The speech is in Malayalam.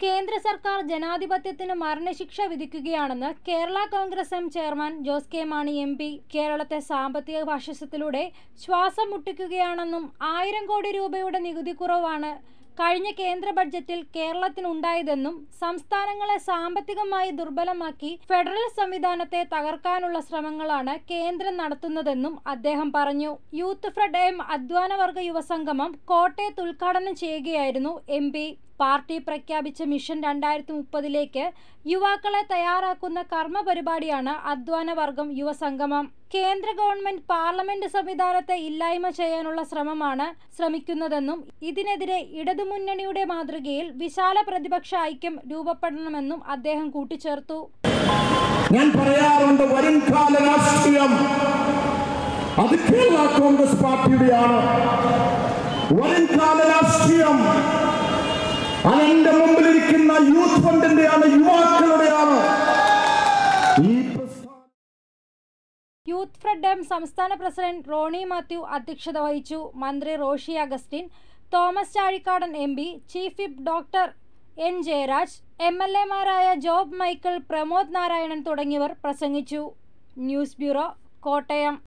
കേന്ദ്ര സർക്കാർ ജനാധിപത്യത്തിന് മരണശിക്ഷ വിധിക്കുകയാണെന്ന് Kerala Congress M chairman Jose K Mani M P കേരളത്തെ സാമ്പത്തിക ഫാഷിസത്തിലൂടെ ശ്വാസം മുട്ടിക്കുകയാണെന്നും ആയിരം കോടി രൂപയുടെ നികുതി കുറവാണ് കഴിഞ്ഞ കേന്ദ്ര ബഡ്ജറ്റിൽ കേരളത്തിനുണ്ടായതെന്നും സംസ്ഥാനങ്ങളെ സാമ്പത്തികമായി ദുർബലമാക്കി ഫെഡറൽ സംവിധാനത്തെ തകർക്കാനുള്ള ശ്രമങ്ങളാണ് കേന്ദ്രം നടത്തുന്നതെന്നും അദ്ദേഹം പറഞ്ഞു യൂത്ത് ഫ്രഡ് എം അധ്വാനവർഗ യുവസംഗമം കോട്ടയത്ത് ഉദ്ഘാടനം ചെയ്യുകയായിരുന്നു എം പി പാർട്ടി പ്രഖ്യാപിച്ച മിഷൻ രണ്ടായിരത്തി മുപ്പതിലേക്ക് യുവാക്കളെ തയ്യാറാക്കുന്ന കർമ്മ പരിപാടിയാണ് അധ്വാനവർഗം യുവസംഗമം കേന്ദ്ര ഗവൺമെന്റ് പാർലമെന്റ് സംവിധാനത്തെ ഇല്ലായ്മ ചെയ്യാനുള്ള ശ്രമമാണ് ശ്രമിക്കുന്നതെന്നും ഇതിനെതിരെ ഇടതുമുന്നണിയുടെ മാതൃകയിൽ വിശാല പ്രതിപക്ഷ ഐക്യം രൂപപ്പെടണമെന്നും അദ്ദേഹം കൂട്ടിച്ചേർത്തു ഞാൻ പറയാറുണ്ട് വരും കാല രാഷ്ട്രീയം അത് കേരള കോൺഗ്രസ് പാർട്ടിയുടെയാണ് വരും കാല രാഷ്ട്രീയം അതെന്റെ മുമ്പിലിരിക്കുന്ന യൂത്ത് ഫണ്ടിന്റെയാണ് യുവാക്കളുടെയാണ് ഈ പ്രസ്ഥാനം യൂത്ത് ഫ്രണ്ട് എം സംസ്ഥാന പ്രസിഡന്റ് റോണി മാത്യു അധ്യക്ഷത വഹിച്ചു മന്ത്രി Roshy Augustine Thomas Chazhikadan M P chief whip doctor N Jayaraj M L എമാരായ ജോബ് മൈക്കിൾ പ്രമോദ് നാരായണൻ തുടങ്ങിയവർ പ്രസംഗിച്ചു ന്യൂസ് ബ്യൂറോ കോട്ടയം